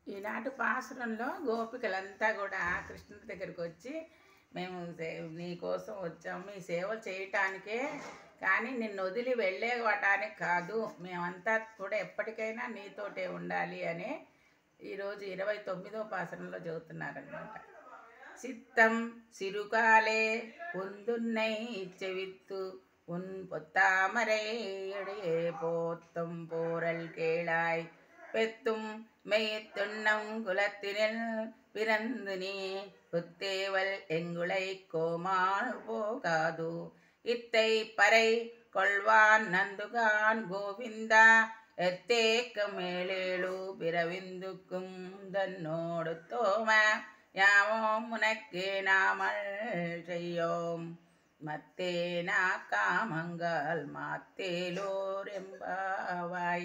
ఈనాటి పాసురంలో గోపికలంతా కూడా కృష్ణుడి దగ్గరికి వచ్చి మేము సే- నీ కోసం వచ్చాము మీ సేవలు చేయటానికే కానీ నిన్ను వదిలి వెళ్ళేవటానికి కాదు మేమంతా కూడా ఎప్పటికైనా నీతోటే ఉండాలి అని ఈరోజు ఇరవై తొమ్మిదో పాసరంలో చెబుతున్నారనమాట சித்தம் சிறுகாலே உந்துன்னை செவித்து உன் பொத்தாமரையடியே போத்தும் போரல் கேளாய் பெத்தும் மெய்த்துண்ணம் குலத்தினில் பிறந்து நீ புத்தேவல் எங்குளை கோமாள் போகாது இத்தை பறை கொள்வான் நந்துகான் கோவிந்தா எத்தேக்க மேலேழு பிறவிந்துக்கும் தன்னோடு தோம யாவோம் உனக்கே நாமல் செய்யோம் மத்தேனா కామంగల్ మాత్తేలోరెంబావాయ్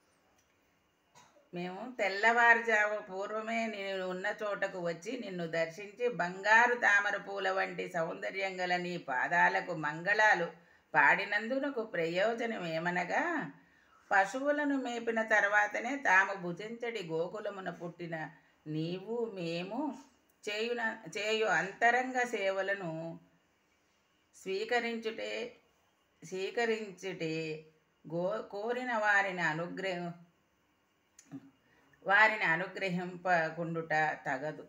మేము తెల్లవారుజాము పూర్వమే నేను ఉన్న చోటకు వచ్చి నిన్ను దర్శించి బంగారు తామర పూల వంటి సౌందర్యం గల నీ పాదాలకు మంగళాలు పాడినందునకు ప్రయోజనం ఏమనగా పశువులను మేపిన తర్వాతనే తాము భుజించడి గోకులమున పుట్టిన నీవు మేము చేయున చేయు అంతరంగ సేవలను స్వీకరించుటే స్వీకరించుటే గో కోరిన వారిని అనుగ్రహం వారిని అనుగ్రహింపకుండుట తగదు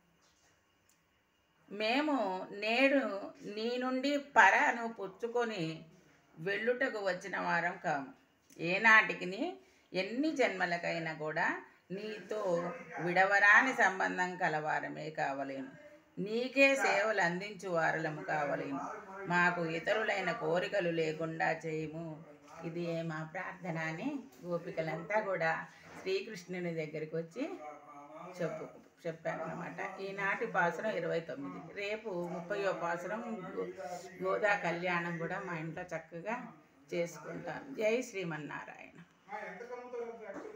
మేము నేడు నీ నుండి పరను పుచ్చుకొని వెళ్ళుటకు వచ్చిన వారం కాము ఏనాటికి ఎన్ని జన్మలకైనా కూడా నీతో విడవరాని సంబంధం కలవారమే కావలేను నీకే సేవలు అందించు వారలము కావలేను మాకు ఇతరులైన కోరికలు లేకుండా చేయము ఇది మా ప్రార్థన అని గోపికలంతా కూడా శ్రీకృష్ణుని దగ్గరికి వచ్చి చెప్పు చెప్పానమాట ఈనాటి పాసురం ఇరవై తొమ్మిది రేపు ముప్పయో పాసురం గో- గోదా కళ్యాణం కూడా మా ఇంట్లో చక్కగా చేసుకుంటాం జై శ్రీమన్నారాయణ ఎంత కమ్ముతారు